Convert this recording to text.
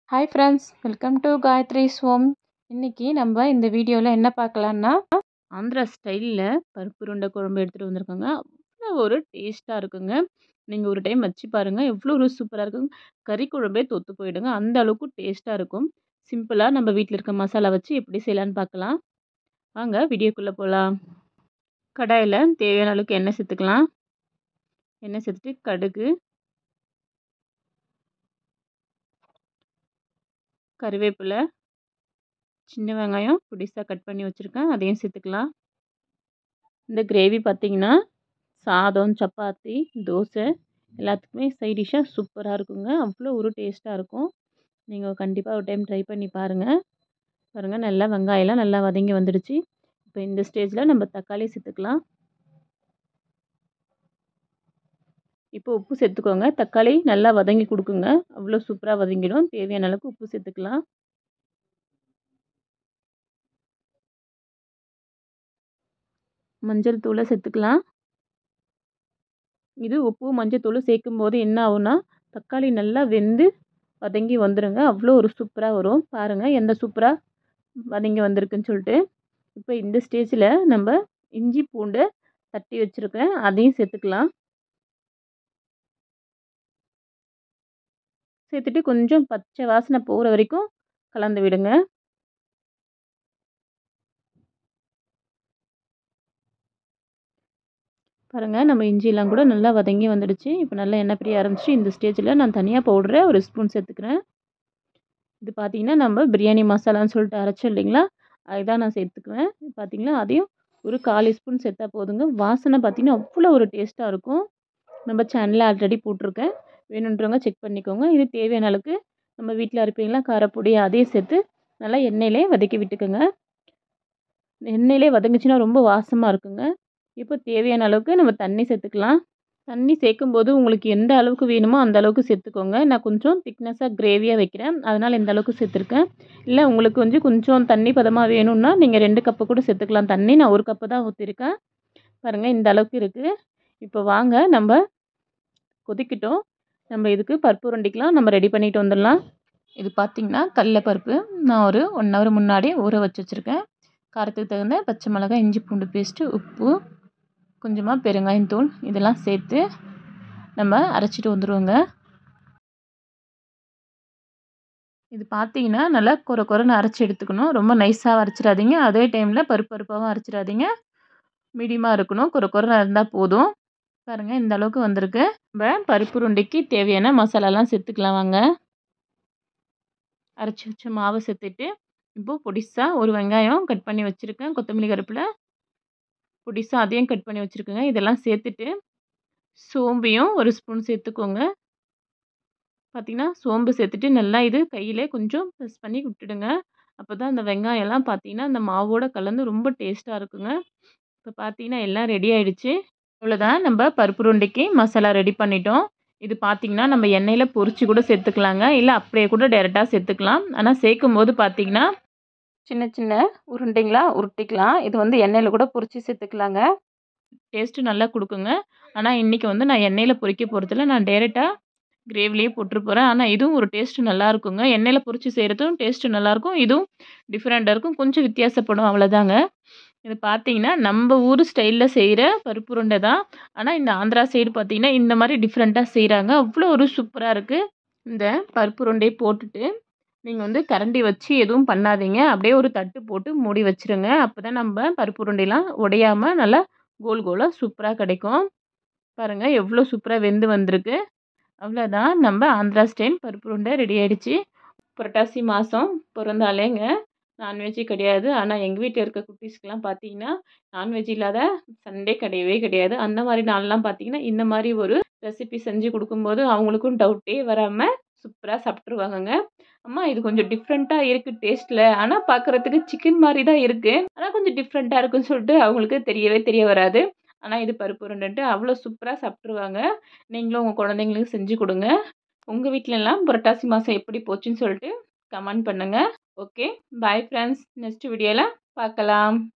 hi friends welcome to Gayatri's home இன்றைக்கி நம்ம இந்த வீடியோவில் என்ன பார்க்கலான்னா ஆந்திரா ஸ்டைலில் பருப்பு உருண்டை குழம்பு எடுத்துகிட்டு வந்திருக்கோங்க அவ்வளோ ஒரு டேஸ்ட்டாக இருக்குங்க நீங்கள் ஒரு டைம் வச்சு பாருங்கள் எவ்வளோ ஒரு சூப்பராக இருக்கும் கறி குழம்பே தொத்து போயிடுங்க அந்த அளவுக்கு டேஸ்ட்டாக இருக்கும் சிம்பிளாக நம்ம வீட்டில் இருக்க மசாலா வச்சு எப்படி செய்யலான்னு பார்க்கலாம் வாங்க வீடியோக்குள்ளே போகலாம் கடாயில் தேவையான அளவுக்கு எண்ணெய் சேர்த்துக்கலாம் எண்ணெய் சேர்த்துட்டு கடுகு கருவேப்பிலை சின்ன வெங்காயம் புடிசாக கட் பண்ணி வச்சுருக்கேன் அதையும் சேர்த்துக்கலாம் இந்த கிரேவி பார்த்திங்கன்னா சாதம் சப்பாத்தி தோசை எல்லாத்துக்குமே சைட் டிஷ்ஷாக சூப்பராக இருக்குங்க அவ்வளோ ஒரு டேஸ்ட்டாக இருக்கும் நீங்கள் கண்டிப்பாக ஒரு டைம் ட்ரை பண்ணி பாருங்கள் பாருங்கள் நல்லா வெங்காயம்லாம் நல்லா வதங்கி வந்துடுச்சு இப்போ இந்த ஸ்டேஜில் நம்ம தக்காளி சேர்த்துக்கலாம் இப்போ உப்பு சேர்த்துக்கோங்க தக்காளி நல்லா வதங்கி கொடுக்குங்க அவ்வளோ சூப்பராக வதங்கிடும் தேவையான அளவுக்கு உப்பு சேர்த்துக்கலாம் மஞ்சள் தூளை சேர்த்துக்கலாம் இது உப்பு மஞ்சள் தூள் சேர்க்கும் போது என்ன ஆகும்னா தக்காளி நல்லா வெந்து வதங்கி வந்துடுங்க அவ்வளோ ஒரு சூப்பராக வரும் பாருங்கள் எந்த சூப்பராக வதங்கி வந்திருக்குன்னு சொல்லிட்டு இப்போ இந்த ஸ்டேஜில் நம்ம இஞ்சி பூண்டு தட்டி வச்சுருக்கேன் அதையும் சேர்த்துக்கலாம் சேர்த்துட்டு கொஞ்சம் பச்சை வாசனை போகிற வரைக்கும் கலந்து விடுங்க பாருங்கள் நம்ம இஞ்சிலாம் கூட நல்லா வதங்கி வந்துடுச்சு இப்போ நல்லா எண்ணெய் பிரிய ஆரம்பிச்சு இந்த ஸ்டேஜில் நான் தனியாக பவுடரை ஒரு ஸ்பூன் சேர்த்துக்கிறேன் இது பார்த்தீங்கன்னா நம்ம பிரியாணி மசாலான்னு சொல்லிட்டு அரைச்சோம் இல்லைங்களா அதுதான் நான் சேர்த்துக்குவேன் பார்த்தீங்களா அதையும் ஒரு கால் ஸ்பூன் சேர்த்தா போதுங்க வாசனை பார்த்திங்கன்னா அவ்வளோ ஒரு டேஸ்ட்டாக இருக்கும் நம்ம சேனலில் ஆல்ரெடி போட்டிருக்கேன் வேணுன்றவங்க செக் பண்ணிக்கோங்க இது தேவையான அளவுக்கு நம்ம வீட்டில் அரைப்பீங்களா காரப்பொடி அதையும் சேர்த்து நல்லா எண்ணெயிலே வதக்கி விட்டுக்கோங்க எண்ணெயிலே வதங்குச்சுன்னா ரொம்ப வாசமாக இருக்குங்க இப்போ தேவையான அளவுக்கு நம்ம தண்ணி சேர்த்துக்கலாம் தண்ணி சேர்க்கும் போது உங்களுக்கு எந்த அளவுக்கு வேணுமோ அந்த அளவுக்கு சேர்த்துக்கோங்க நான் கொஞ்சம் திக்னஸாக கிரேவியாக வைக்கிறேன் அதனால் இந்த அளவுக்கு சேர்த்துருக்கேன் இல்லை உங்களுக்கு கொஞ்சம் கொஞ்சம் தண்ணி பதமாக வேணும்னா நீங்கள் ரெண்டு கப்பு கூட சேர்த்துக்கலாம் தண்ணி நான் ஒரு கப்பு தான் ஊற்றிருக்கேன் பாருங்கள் இந்த அளவுக்கு இருக்குது இப்போ வாங்க நம்ம கொதிக்கிட்டோம் நம்ம இதுக்கு பருப்பு உருண்டிக்கலாம் நம்ம ரெடி பண்ணிட்டு வந்துடலாம் இது பார்த்திங்கன்னா கடலப்பருப்பு நான் ஒரு ஒன் ஹவர் முன்னாடி ஊற வச்சு வச்சுருக்கேன் காரத்துக்கு தகுந்த பச்சை மிளகாய் இஞ்சி பூண்டு பேஸ்ட்டு உப்பு கொஞ்சமாக பெருங்காயம் தூள் இதெல்லாம் சேர்த்து நம்ம அரைச்சிட்டு வந்துடுவோங்க இது பார்த்தீங்கன்னா நல்லா குறை குறைன்னு அரைச்சி எடுத்துக்கணும் ரொம்ப நைஸாக அரைச்சிடாதீங்க அதே டைமில் பருப்பு பருப்பாகவும் அரைச்சிடாதீங்க மீடியமாக இருக்கணும் குறை குறை இருந்தால் போதும் பாருங்கள் இந்த அளவுக்கு வந்திருக்கு நம்ம பருப்பு உருண்டைக்கு தேவையான மசாலாலாம் சேர்த்துக்கலாம் வாங்க அரைச்சி வச்ச மாவை சேர்த்துட்டு இப்போது பொடிசாக ஒரு வெங்காயம் கட் பண்ணி வச்சுருக்கேன் கொத்தமல்லி கருப்பில் பொடிசாக அதையும் கட் பண்ணி வச்சுருக்கேங்க இதெல்லாம் சேர்த்துட்டு சோம்பையும் ஒரு ஸ்பூன் சேர்த்துக்கோங்க பார்த்திங்கன்னா சோம்பு சேர்த்துட்டு நல்லா இது கையிலே கொஞ்சம் ப்ரெஸ் பண்ணி விட்டுடுங்க அப்போ தான் அந்த வெங்காயம்லாம் பார்த்திங்கன்னா அந்த மாவோடு கலந்து ரொம்ப டேஸ்ட்டாக இருக்குங்க இப்போ பார்த்தீங்கன்னா எல்லாம் ரெடி ஆகிடுச்சு இவ்வளோதான் நம்ம பருப்பு உருண்டைக்கு மசாலா ரெடி பண்ணிட்டோம் இது பார்த்திங்கன்னா நம்ம எண்ணெயில் பொரிச்சு கூட சேர்த்துக்கலாங்க இல்லை அப்படியே கூட டேரெக்டாக சேர்த்துக்கலாம் ஆனால் சேர்க்கும் போது பார்த்திங்கன்னா சின்ன சின்ன உருண்டைங்களாக உருட்டிக்கலாம் இது வந்து எண்ணெயில் கூட பொரிச்சு சேர்த்துக்கலாங்க டேஸ்ட்டு நல்லா கொடுக்குங்க ஆனால் இன்றைக்கி வந்து நான் எண்ணெயில் பொரிக்க போகிறதில்ல நான் டேரெக்டாக கிரேவிலேயே போட்டு போகிறேன் ஆனால் இதுவும் ஒரு டேஸ்ட்டு நல்லா இருக்குங்க எண்ணெயில் பொரிச்சு செய்கிறதும் டேஸ்ட்டு நல்லாயிருக்கும் இதுவும் டிஃப்ரெண்ட்டாக இருக்கும் கொஞ்சம் வித்தியாசப்படும் அவ்வளோதாங்க இது பார்த்தீங்கன்னா நம்ம ஊர் ஸ்டைலில் செய்கிற பருப்பு உருண்டை தான் ஆனால் இந்த ஆந்திரா சைடு பார்த்தீங்கன்னா இந்த மாதிரி டிஃப்ரெண்ட்டாக செய்கிறாங்க அவ்வளோ ஒரு சூப்பராக இருக்குது இந்த பருப்பு உருண்டையை போட்டுட்டு நீங்கள் வந்து கரண்டி வச்சு எதுவும் பண்ணாதீங்க அப்படியே ஒரு தட்டு போட்டு மூடி வச்சுருங்க அப்போ தான் நம்ம பருப்பு உருண்டைலாம் உடையாமல் நல்லா கோல் கோலாக சூப்பராக கிடைக்கும் பாருங்கள் எவ்வளோ சூப்பராக வெந்து வந்திருக்கு அவ்வளோதான் நம்ம ஆந்திரா ஸ்டைல் பருப்பு உருண்டை ரெடி ஆகிடுச்சு புரட்டாசி மாதம் பிறந்தாலேங்க நான்வெஜ்ஜே கிடையாது ஆனால் எங்கள் வீட்டில் இருக்க குட்டீஸ்க்கெலாம் பார்த்தீங்கன்னா நான்வெஜ் இல்லாத சண்டே கிடையவே கிடையாது அந்த மாதிரி நாள்லாம் பார்த்தீங்கன்னா இந்த மாதிரி ஒரு ரெசிபி செஞ்சு கொடுக்கும்போது அவங்களுக்கும் டவுட்டே வராமல் சூப்பராக சாப்பிட்ருவாங்கங்க அம்மா இது கொஞ்சம் டிஃப்ரெண்ட்டாக இருக்குது டேஸ்ட்டில் ஆனால் பார்க்குறதுக்கு சிக்கன் மாதிரி தான் இருக்குது ஆனால் கொஞ்சம் டிஃப்ரெண்ட்டாக இருக்குன்னு சொல்லிட்டு அவங்களுக்கு தெரியவே தெரிய வராது ஆனால் இது பருப்பு உருண்டைன்ட்டு அவ்வளோ சூப்பராக சாப்பிட்ருவாங்க நீங்களும் உங்கள் குழந்தைங்களுக்கு செஞ்சு கொடுங்க உங்கள் வீட்டிலலாம் புரட்டாசி மாதம் எப்படி போச்சுன்னு சொல்லிட்டு கமெண்ட் பண்ணுங்கள் ஓகே பாய் ஃப்ரெண்ட்ஸ் நெக்ஸ்ட் வீடியோவில் பார்க்கலாம்